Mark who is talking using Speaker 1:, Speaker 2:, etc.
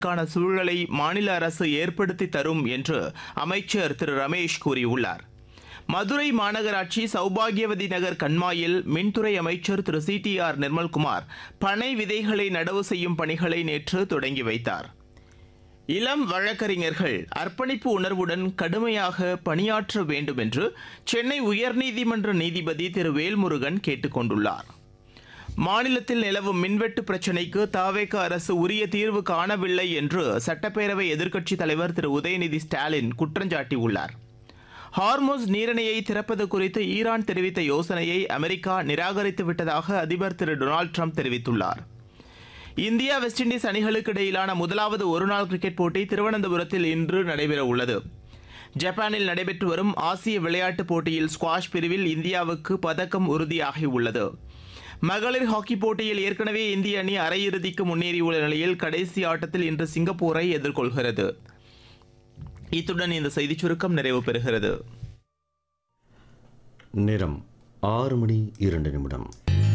Speaker 1: க்கான சூழலை மாநில அரசு ஏற்படுத்தி தரும் என்று அமைச்சர் திரு ரமேஷ் கூறியுள்ளார் மதுரை மாநகராட்சி சௌபாகியவதி நகர் கண்மாயில் மின்துறை அமைச்சர் Thiru C T R Nirmalkumar பனை விதைகளை நடவு செய்யும் பணிகளை நேற்று தொடங்கி வைத்தார் இளம் வழக்கறிஞர்கள் அர்ப்பணிப்பு உணர்வுடன் கடுமையாக பணியாற்ற வேண்டும் என்று சென்னை உயர்நீதிமன்ற நீதிபதி திரு வேல்முருகன் கேட்டுக் கொண்டுள்ளார் மாநிலத்தில் நிலவும் மின்வெட்டு பிரச்சினைக்கு தாவேக அரசு உரிய தீர்வு காணவில்லை என்று சட்டப்பேரவை எதிர்க்கட்சித் தலைவர் திரு உதயநிதி ஸ்டாலின் குற்றஞ்சாட்டியுள்ளார் ஹார்மோஸ் நீரிணையை திறப்பது குறித்து ஈரான் தெரிவித்த யோசனையை அமெரிக்கா நிராகரித்து விட்டதாக அதிபர் திரு டொனால்டு ட்ரம்ப் தெரிவித்துள்ளார் இந்தியா வெஸ்ட் இண்டீஸ் அணிகளுக்கு இடையிலான முதலாவது ஒருநாள் கிரிக்கெட் போட்டி திருவனந்தபுரத்தில் இன்று நடைபெற உள்ளது ஜப்பானில் நடைபெற்று வரும் ஆசிய விளையாட்டுப் போட்டியில் ஸ்குவாஷ் பிரிவில் இந்தியாவுக்கு பதக்கம் உறுதியாகியுள்ளது மகளிர் ஹாக்கி போட்டியில் ஏற்கனவே இந்திய அணி அரையிறுதிக்கு முன்னேறியுள்ள நிலையில் கடைசி ஆட்டத்தில் இன்று சிங்கப்பூரை எதிர்கொள்கிறது இத்துடன் இந்த செய்திச் சுருக்கம் நிறைவு பெறுகிறது
Speaker 2: நேரம் ஆறு மணி இரண்டு நிமிடம்